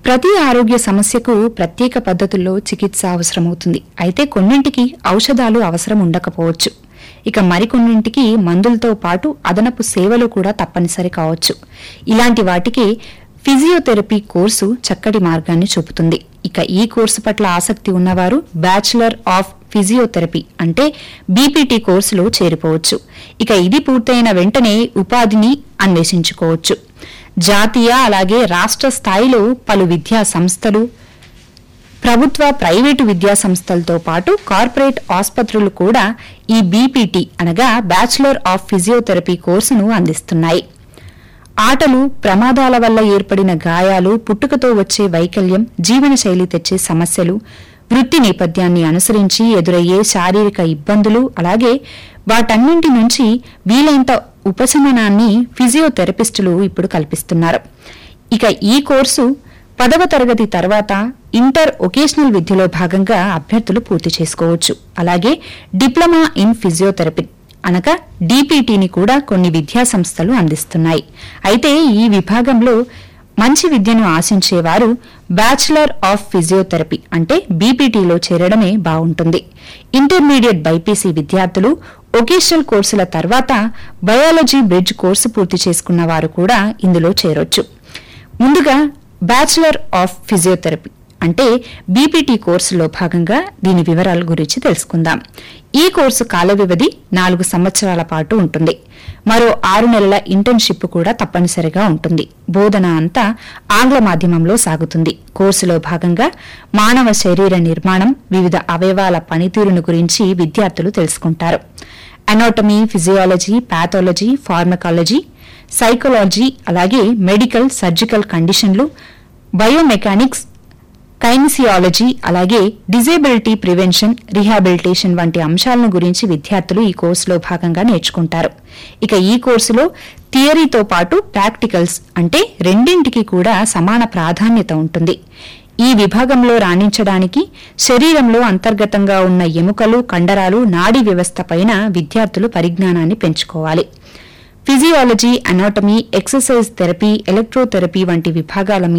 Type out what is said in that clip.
ప్రతి ఆరోగ్య సమస్యకు ప్రత్యేక పద్ధతుల్లో చికిత్స అవసరమవుతుంది అయితే కొన్నింటికి ఔషధాలు అవసరం ఉండకపోవచ్చు ఇక మరికొన్నింటికి మందులతో పాటు అదనపు సేవలు కూడా తప్పనిసరి కావచ్చు ఇలాంటి వాటికి ఫిజియోథెరపీ కోర్సు చక్కటి మార్గాన్ని చూపుతుంది ఇక ఈ కోర్సు పట్ల ఆసక్తి ఉన్నవారు బ్యాచిలర్ ఆఫ్ ఫిజియోథెరపీ అంటే బీపీటీ కోర్సులో చేరిపోవచ్చు ఇక ఇది పూర్తయిన వెంటనే ఉపాధిని అన్వేషించుకోవచ్చు జాతీయ అలాగే రాష్ట్ర స్థాయిలో పలు విద్యా సంస్థలు ప్రభుత్వ ప్రైవేటు విద్యా సంస్థలతో పాటు కార్పొరేట్ ఆసుపత్రులు కూడా ఈ బీపీటీ అనగా బ్యాచిలర్ ఆఫ్ ఫిజియోథెరపీ కోర్సును అందిస్తున్నాయి ఆటలు ప్రమాదాల వల్ల ఏర్పడిన గాయాలు పుట్టుకతో వచ్చే వైకల్యం జీవనశైలి తెచ్చే సమస్యలు వృత్తి నేపథ్యాన్ని అనుసరించి ఎదురయ్యే శారీరక ఇబ్బందులు అలాగే వాటన్నింటి నుంచి వీలైనంత ఉపశమనాన్ని ఫిజియోథెరపిస్టులు ఇప్పుడు కల్పిస్తున్నారు ఇక ఈ కోర్సు పదవ తరగతి తర్వాత ఇంటర్ ఒకేషనల్ విద్యలో భాగంగా అభ్యర్థులు పూర్తి చేసుకోవచ్చు అలాగే డిప్లొమా ఇన్ ఫిజియోథెరపీ అనగా డీపీటీని కూడా కొన్ని విద్యా సంస్థలు అందిస్తున్నాయి అయితే ఈ విభాగంలో మంచి విద్యను ఆశించేవారు బ్యాచిలర్ ఆఫ్ ఫిజియోథెరపీ అంటే బీపీటీలో చేరడమే బాగుంటుంది ఇంటర్మీడియట్ బైపీసీ విద్యార్థులు ఒకేషనల్ కోర్సుల తర్వాత బయాలజీ బ్రిడ్జ్ కోర్సు పూర్తి చేసుకున్న వారు కూడా ఇందులో చేరొచ్చు ముందుగా బ్యాచిలర్ ఆఫ్ ఫిజియోథెరపీ అంటే బీపీటీ కోర్సులో భాగంగా దీని వివరాల గురించి తెలుసుకుందాం ఈ కోర్సు కాల వ్యవధి నాలుగు సంవత్సరాల పాటు ఉంటుంది మరో ఆరు నెలల ఇంటర్న్షిప్ కూడా తప్పనిసరిగా ఉంటుంది బోధన అంతా ఆంగ్ల మాధ్యమంలో సాగుతుంది కోర్సులో భాగంగా మానవ శరీర నిర్మాణం వివిధ అవయవాల పనితీరును గురించి విద్యార్థులు తెలుసుకుంటారు anatomy physiology pathology pharmacology psychology అలాగే మెడికల్ సర్జికల్ కండిషన్లు బయోమెకానిక్స్ కైనిసియాలజీ అలాగే డిజేబిలిటీ ప్రివెన్షన్ రిహాబిలిటేషన్ వంటి అంశాలను గురించి విద్యార్థులు ఈ కోర్సులో భాగంగా నేర్చుకుంటారు ఇక ఈ కోర్సులో థియరీతో పాటు ప్రాక్టికల్స్ అంటే రెండింటికి కూడా సమాన ప్రాధాన్యత ఉంటుంది ఈ విభాగంలో రాణించడానికి శరీరంలో అంతర్గతంగా ఉన్న ఎముకలు కండరాలు నాడీ వ్యవస్థ పైన విద్యార్థులు పరిజ్ఞానాన్ని పెంచుకోవాలి physiology anatomy exercise therapy electrotherapy వంటి విభాగాల మీద